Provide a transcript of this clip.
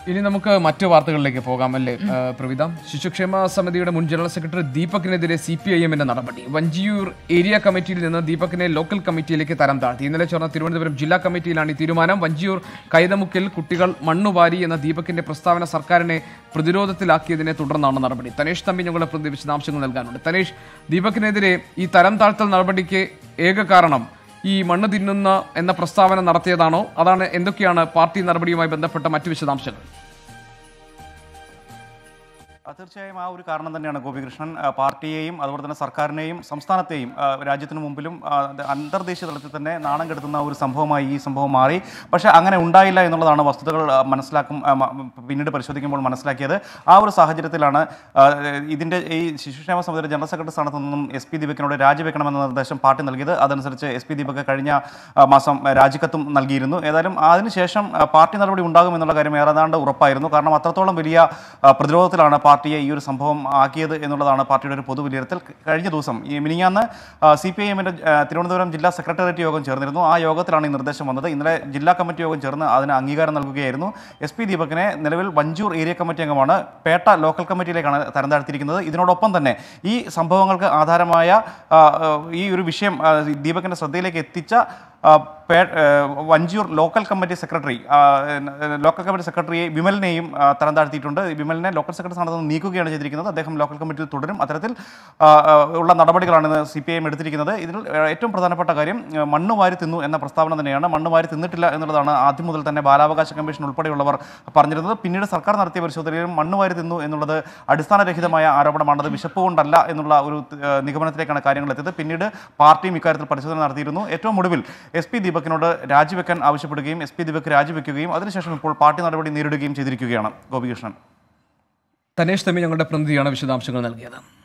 ഇനി നമുക്ക് മറ്റു വാർത്തകളിലേക്ക് പോകാം അല്ലേ ആ, പ്രവിത ശിശുക്ഷേമ സമിതിയുടെ മുൻ ജനറൽ സെക്രട്ടറി ദീപകിനെതിരെ സി പി ഐ എമ്മിന്റെ നടപടി വഞ്ചിയൂർ ഏരിയ കമ്മിറ്റിയിൽ നിന്ന് ദീപകിനെ ലോക്കൽ കമ്മിറ്റിയിലേക്ക് തരം താഴ്ത്തി ഇന്നലെ ചേർന്ന തിരുവനന്തപുരം ജില്ലാ കമ്മിറ്റിയിലാണ് ഈ തീരുമാനം വഞ്ചിയൂർ കൈതമുക്കിൽ കുട്ടികൾ മണ്ണുവാരി എന്ന ദീപകിന്റെ പ്രസ്താവന സർക്കാരിനെ പ്രതിരോധത്തിലാക്കിയതിനെ തുടർന്നാണ് നടപടി തനേഷ് തമ്പി ഞങ്ങളുടെ പ്രതി വിശദാംശങ്ങൾ നൽകാനുണ്ട് തനേഷ് ദീപകിനെതിരെ ഈ തരം താഴ്ത്തൽ നടപടിക്ക് ഏക കാരണം ഈ മണ്ണ് തിന്നുന്ന എന്ന പ്രസ്താവന നടത്തിയതാണോ അതാണ് എന്തൊക്കെയാണ് പാർട്ടി നടപടിയുമായി ബന്ധപ്പെട്ട മറ്റു വിശദാംശങ്ങൾ ആ, തീർച്ചയായും ആ ഒരു കാരണം തന്നെയാണ് ഗോപികൃഷ്ണൻ ആ, പാർട്ടിയെയും അതുപോലെ തന്നെ സർക്കാരിനെയും സംസ്ഥാനത്തെയും ആ, രാജ്യത്തിന് മുമ്പിലും ആ, അത് അന്തർദേശീയ തലത്തിൽ തന്നെ നാണം കെടുത്തുന്ന ഒരു സംഭവമായി ഈ സംഭവം മാറി പക്ഷേ അങ്ങനെ ഉണ്ടായില്ല എന്നുള്ളതാണ് വസ്തുതകൾ ആ, മനസ്സിലാക്കും ആ, മ- പിന്നീട് പരിശോധിക്കുമ്പോൾ മനസ്സിലാക്കിയത് ആ ഒരു സാഹചര്യത്തിലാണ് ആ, ഇതിൻ്റെ ഈ ശിശുക്ഷേമ സമിതിയുടെ ജനറൽ സെക്രട്ടറി സ്ഥാനത്ത് നിന്നും എസ് പി ദീപകിനോട് രാജിവെക്കണമെന്ന നിർദ്ദേശം പാർട്ടി നൽകിയത് അതനുസരിച്ച് എസ് പി ദീപക് കഴിഞ്ഞ ആ, മാസം രാജിക്കത്തും നൽകിയിരുന്നു ഏതായാലും അതിനുശേഷം ആ, പാർട്ടി നടപടി ഉണ്ടാകുമെന്നുള്ള കാര്യം ഏതാണ്ട് ഉറപ്പായിരുന്നു കാരണം അത്രത്തോളം വലിയ ആ, പ്രതിരോധത്തിലാണ് പാർട്ടിയെ ഈ ഒരു സംഭവം ആക്കിയത് എന്നുള്ളതാണ് പാർട്ടിയുടെ ഒരു പൊതു വിലയിരുത്തൽ കഴിഞ്ഞ ദിവസം ഈ മിനിങ്ങാന്ന് സി പി ഐ എമ്മിൻ്റെ തിരുവനന്തപുരം ജില്ലാ സെക്രട്ടേറിയറ്റ് യോഗം ചേർന്നിരുന്നു ആ യോഗത്തിലാണ് ഈ നിർദ്ദേശം വന്നത് ഇന്നലെ ജില്ലാ കമ്മിറ്റി യോഗം ചേർന്ന് അതിന് അംഗീകാരം നൽകുകയായിരുന്നു എസ് പി ദീപകിനെ നിലവിൽ വഞ്ചൂർ ഏരിയ കമ്മിറ്റി അംഗമാണ് പേട്ട ലോക്കൽ കമ്മിറ്റിയിലേക്കാണ് തരം താഴ്ത്തിയിരിക്കുന്നത് ഇതിനോടൊപ്പം തന്നെ ഈ സംഭവങ്ങൾക്ക് ആധാരമായ ആ, ആ, ഈ ഒരു വിഷയം ആ, ദീപകിന്റെ ശ്രദ്ധയിലേക്ക് എത്തിച്ച ആ, പേ- ആ, വഞ്ചൂർ ലോക്കൽ കമ്മിറ്റി സെക്രട്ടറി ആ, ലോക്കൽ കമ്മിറ്റി സെക്രട്ടറിയെ വിമലിനെയും ആ, തരം താഴ്ത്തിയിട്ടുണ്ട് വിമലിനെ ലോക്കൽ സെക്രട്ടറി സ്ഥാനത്ത് നിന്ന് നീക്കുകയാണ് ചെയ്തിരിക്കുന്നത് അദ്ദേഹം ലോക്കൽ കമ്മിറ്റിയിൽ തുടരും അത്തരത്തിൽ ആ, ആ, ഉള്ള നടപടികളാണ് സി പി ഐ എം എടുത്തിരിക്കുന്നത് ഇതിൽ ആ, ഏറ്റവും പ്രധാനപ്പെട്ട കാര്യം ആ, മണ്ണ് വാരി തിന്നു എന്ന പ്രസ്താവന തന്നെയാണ് മണ്ണ് വാരി തിന്നിട്ടില്ല എന്നുള്ളതാണ് ആദ്യം മുതൽ തന്നെ ബാലാവകാശ കമ്മീഷൻ ഉൾപ്പെടെയുള്ളവർ പറഞ്ഞിരുന്നത് പിന്നീട് സർക്കാർ നടത്തിയ പരിശോധനയിലും മണ്ണ് വാരി തിന്നു എന്നുള്ളത് അടിസ്ഥാനരഹിതമായ ആരോപണമാണത് വിശപ്പ് കൊണ്ടല്ല എന്നുള്ള ഒരു ആ, നിഗമനത്തിലേക്കാണ് കാര്യങ്ങൾ എത്തിയത് പിന്നീട് പാർട്ടിയും ഇക്കാര്യത്തിൽ പരിശോധന നടത്തിയിരുന്നു ഏറ്റവും ഒടുവിൽ എസ് പി ദീപകിനോട് രാജിവെക്കാൻ ആവശ്യപ്പെടുകയും എസ് പി ദീപക് രാജിവെക്കുകയും അതിനുശേഷം ഇപ്പോൾ പാർട്ടി നടപടി നേരിടുകയും ചെയ്തിരിക്കുകയാണ് ഗോപികൃഷ്ണൻ തനേഷ് തമ്പി ഞങ്ങളുടെ പ്രതിനിധിയാണ് വിശദാംശങ്ങൾ നൽകിയത്